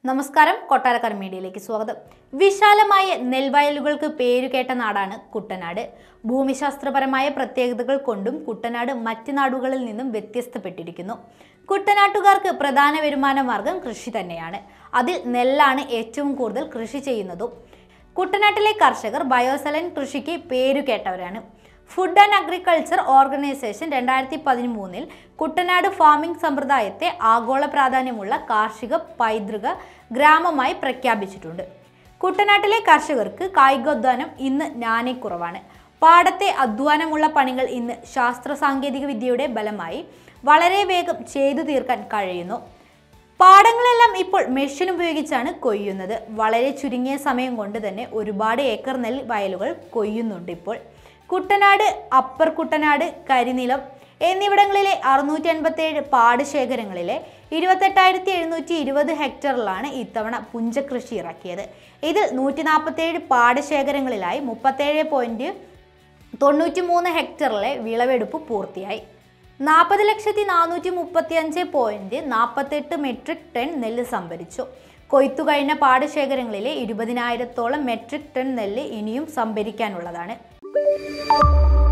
നമസ്കാരം കൊട്ടാരക്കര മീഡിയയിലേക്ക് സ്വാഗതം വിശാലമായ നെൽവയലുകൾക്ക് പേരുകേട്ട നാടാണ് കുട്ടനാട് ഭൂമിശാസ്ത്രപരമായ പ്രത്യേകതകൾ കൊണ്ടും കുട്ടനാട് മറ്റ് നാടുകളിൽ നിന്നും വ്യത്യസ്തപ്പെട്ടിരിക്കുന്നു കുട്ടനാട്ടുകാർക്ക് പ്രധാന വരുമാന മാർഗം കൃഷി തന്നെയാണ് അതിൽ നെല്ലാണ് ഏറ്റവും കൂടുതൽ കൃഷി ചെയ്യുന്നതും കുട്ടനാട്ടിലെ കർഷകർ ബയോസലൻ കൃഷിക്ക് പേരുകേട്ടവരാണ് ഫുഡ് ആൻഡ് അഗ്രികൾച്ചർ ഓർഗനൈസേഷൻ രണ്ടായിരത്തി പതിമൂന്നിൽ കുട്ടനാട് ഫാമിംഗ് സമ്പ്രദായത്തെ ആഗോള പ്രാധാന്യമുള്ള കാർഷിക പൈതൃക ഗ്രാമമായി പ്രഖ്യാപിച്ചിട്ടുണ്ട് കുട്ടനാട്ടിലെ കർഷകർക്ക് കായികോദ്യാനം ഇന്ന് നാനേക്കുറവാണ് പാടത്തെ അധ്വാനമുള്ള പണികൾ ഇന്ന് ശാസ്ത്ര സാങ്കേതിക വിദ്യയുടെ ബലമായി വളരെ വേഗം ചെയ്തു തീർക്കാൻ കഴിയുന്നു പാടങ്ങളെല്ലാം ഇപ്പോൾ മെഷീൻ ഉപയോഗിച്ചാണ് കൊയ്യുന്നത് വളരെ ചുരുങ്ങിയ സമയം കൊണ്ട് തന്നെ ഒരുപാട് ഏക്കർ നെൽ വയലുകൾ കൊയ്യുന്നുണ്ട് ഇപ്പോൾ കുട്ടനാട് അപ്പർ കുട്ടനാട് കരിനിലം എന്നിവിടങ്ങളിലെ അറുന്നൂറ്റി അൻപത്തേഴ് പാടശേഖരങ്ങളിലെ ഇരുപത്തെട്ടായിരത്തി എഴുന്നൂറ്റി ഇരുപത് ഹെക്ടറിലാണ് ഇത്തവണ പുഞ്ചകൃഷി ഇറക്കിയത് ഇതിൽ നൂറ്റി നാൽപ്പത്തേഴ് പാടശേഖരങ്ങളിലായി മുപ്പത്തേഴ് പോയിന്റ് തൊണ്ണൂറ്റി മൂന്ന് ഹെക്ടറിലെ വിളവെടുപ്പ് പൂർത്തിയായി നാൽപ്പത് ലക്ഷത്തി നാനൂറ്റി മുപ്പത്തി അഞ്ച് പോയിന്റ് നാൽപ്പത്തെട്ട് മെട്രിക് ടൺ നെല്ല് സംഭരിച്ചു കൊയ്ത്തു കഴിഞ്ഞ പാടശേഖരങ്ങളിലെ ഇരുപതിനായിരത്തോളം മെട്രിക് ടൺ നെല്ല് ഇനിയും സംഭരിക്കാനുള്ളതാണ്